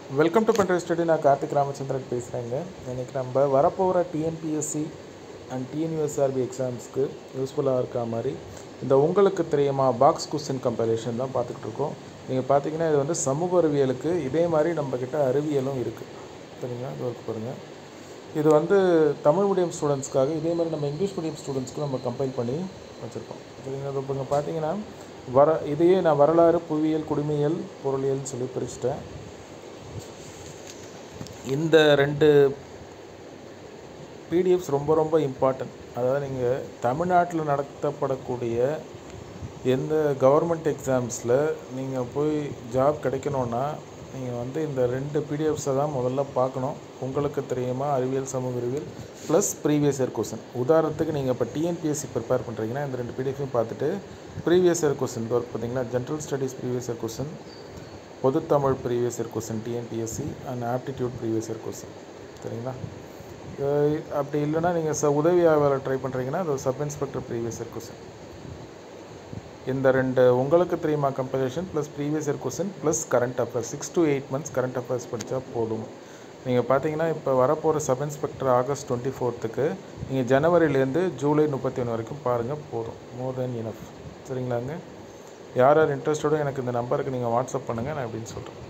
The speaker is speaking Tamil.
வெல்கம் டு பண்ற ஸ்டடி நான் கார்த்திக் ராமச்சந்திரன் பேசுகிறேங்க இன்றைக்கி நம்ம வரப்போகிற டிஎன்பிஎஸ்சி அண்ட் டிஎன்யூஎஸ்ஆர்பி எக்ஸாம்ஸ்க்கு யூஸ்ஃபுல்லாக இருக்க மாதிரி இந்த உங்களுக்கு தெரியுமா பாக்ஸ் கொஸ்டின் கம்பைலேஷன் தான் பார்த்துக்கிட்டு இருக்கோம் நீங்கள் பார்த்தீங்கன்னா இது வந்து சமூக அறிவியலுக்கு இதே மாதிரி நம்மக்கிட்ட அறிவியலும் இருக்குது சரிங்களா இது ஒர்க் பாருங்கள் இது வந்து தமிழ் மீடியம் ஸ்டூடெண்ட்ஸ்க்காக இதே மாதிரி நம்ம இங்கிலீஷ் மீடியம் ஸ்டூடெண்ட்ஸ்க்கு நம்ம கம்பைல் பண்ணி வச்சுருக்கோம் சரிங்களா இப்போ இங்கே பார்த்தீங்கன்னா வர இதையே நான் வரலாறு புவியியல் குடிமையியல் பொருளியல்னு சொல்லி பிரிச்சுட்டேன் இந்த ரெண்டு பிடிஎஃப்ஸ் ரொம்ப ரொம்ப இம்பார்ட்டன்ட் அதாவது நீங்கள் தமிழ்நாட்டில் நடத்தப்படக்கூடிய எந்த கவர்மெண்ட் எக்ஸாம்ஸில் நீங்கள் போய் ஜாப் கிடைக்கணுன்னா நீங்கள் வந்து இந்த ரெண்டு பிடிஎஃப்ஸை தான் முதல்ல பார்க்கணும் உங்களுக்கு தெரியுமா அறிவியல் சமூக அறிவியல் ப்ளஸ் ப்ரீவியஸ் இயர் கொஸ்டின் உதாரணத்துக்கு நீங்கள் இப்போ டிஎன்பிஎஸ்சி ப்ரிப்பேர் பண்ணுறீங்கன்னா இந்த ரெண்டு பிடிஎஃபையும் பார்த்துட்டு ப்ரீவியஸ் இயர் கொஸ்டின் ஒர்க் பார்த்தீங்கன்னா general studies previous year question பொதுத்தமிழ் previous year question TNPSC and aptitude previous year question சரிங்களா அஹ் அப்படி இல்லைன்னா நீங்கள் ச உதவி ஆய்வாளர் ட்ரை பண்ணுறீங்கன்னா அது sub inspector previous year question இந்த ரெண்டு உங்களுக்கு தெரியுமா compilation plus previous year question plus current affairs six to eight months current affairs படித்தா போதும் நீங்கள் பார்த்தீங்கன்னா இப்போ வரப்போகிற சப் இன்ஸ்பெக்டர் ஆகஸ்ட் டுவெண்ட்டி ஃபோர்த்துக்கு நீங்கள் ஜனவரிலேருந்து ஜூலை முப்பத்தி ஒன்று வரைக்கும் பாருங்கள் போதும் மோர் தென் இனஃப் சரிங்களாங்க யார் யார் இன்ட்ரெஸ்டடோ எனக்கு இந்த நம்பருக்கு நீங்கள் வாட்ஸ்அப் பண்ணுங்கள் நான் எப்படின்னு சொல்கிறேன்